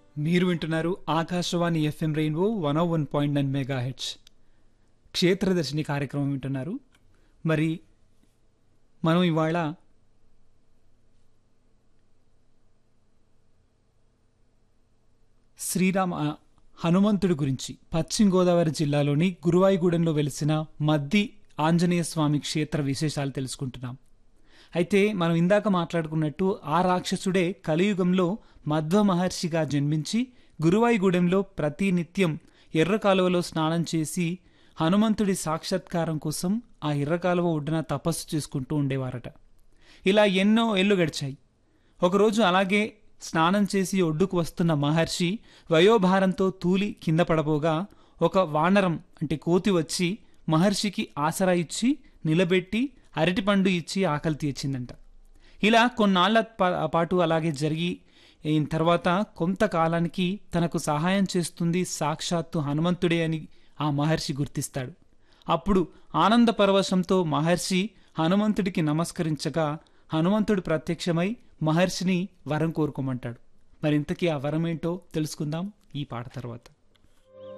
మీరు వింటున్నారు Akashvani F M rainbow one O one point nine megahertz క్షేత్రదర్శిని కార్యక్రమం వింటున్నారు మరి మనం ఇవాళ శ్రీరామ ఆ, హనుమంతుడి గురించి పశ్చిమ గోదావరి జిల్లాలోని గురువాయిగూడెంలో వెలిసిన మద్ది ఆంజనేయ స్వామి క్షేత్ర విశేషాలు తెలుసుకుంటున్నాం అయితే మనం ఇందాక మాట్లాడుకున్నట్టు ఆ రాక్షసుడే కలియుగంలో మధ్వ మహర్షిగా జన్మించి గురువాయిగూడెంలో ప్రతి నిత్యం ఎర్ర కాలువలో స్నానం చేసి హనుమంతుడి సాక్షాత్కారం కోసం ఆ ఎర్ర కాలువ ఒడ్డున తపస్సు చేసుకుంటూ ఉండేవారట ఇలా ఎన్నో ఏళ్ళు గడిచాయి ఒకరోజు అలాగే స్నానం చేసి ఒడ్డుకు వస్తున్న మహర్షి వయోభారంతో తూలి కింద పడబోగా ఒక వానరం అంటే కోతి వచ్చి మహర్షికి ఆసరా ఇచ్చి నిలబెట్టి అరటిపండు ఇచ్చి ఆకలి తీర్చిందంట ఇలా కొన్నాళ్ల పా- పాటు అలాగే జరిగి అయిన తర్వాత కొంతకాలానికి తనకు సహాయం చేస్తుంది సాక్షాత్తు హనుమంతుడే అని ఆ మహర్షి గుర్తిస్తాడు అప్పుడు ఆనంద పరవశంతో మహర్షి హనుమంతుడికి నమస్కరించగా హనుమంతుడు ప్రత్యక్షమై మహర్షిని వరం కోరుకోమంటాడు మరింతకీ ఆ వరం ఏంటో తెలుసుకుందాం ఈ పాట తర్వాత